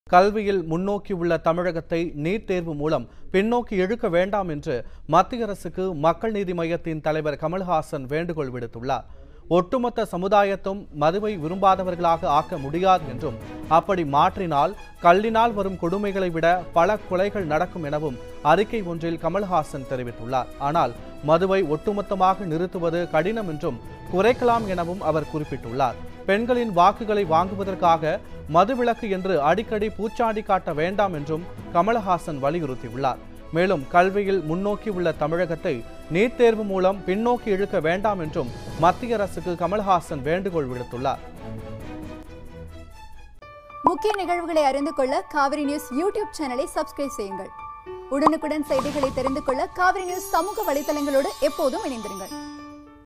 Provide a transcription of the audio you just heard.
கல்வியில் முன்னோக்கியுள்ள தமிழகத்தை நீட் தேர்வு மூலம் பின்னோக்கி இழுக்க வேண்டாம் என்று மத்திய அரசுக்கு மக்கள் நீதி மய்யத்தின் தலைவர் கமல்ஹாசன் வேண்டுகோள் விடுத்துள்ளார் ஒட்டுமொத்த சமுதாயத்தும் மதுவை விரும்பாதவர்களாக ஆக்க முடியாது என்றும் அப்படி மாற்றினால் கல்லினால் வரும் கொடுமைகளை விட பல கொலைகள் நடக்கும் எனவும் அறிக்கை ஒன்றில் கமல்ஹாசன் தெரிவித்துள்ளார் ஆனால் மதுவை ஒட்டுமொத்தமாக நிறுத்துவது கடினம் என்றும் குறைக்கலாம் எனவும் அவர் குறிப்பிட்டுள்ளார் பெண்களின் வாக்குகளை வாங்குவதற்காக மதுவிலக்கு என்று அடிக்கடி பூச்சாண்டி காட்ட வேண்டாம் என்றும் கமலஹாசன் வலியுறுத்தியுள்ளார் மேலும் கல்வியில் முன்னோக்கி உள்ள தமிழகத்தை நீட் தேர்வு மூலம் பின்னோக்கி இழுக்க வேண்டாம் என்றும் மத்திய அரசுக்கு கமல்ஹாசன் வேண்டுகோள் விடுத்துள்ளார் முக்கிய நிகழ்வுகளை அறிந்து கொள்ள காவிரி நியூஸ் யூடியூப் சேனலை சப்ஸ்கிரைப் செய்யுங்கள் உடனுக்குடன் செய்திகளை தெரிந்து கொள்ள காவிரி நியூஸ் சமூக வலைதளங்களோடு எப்போதும் இணைந்திருங்கள்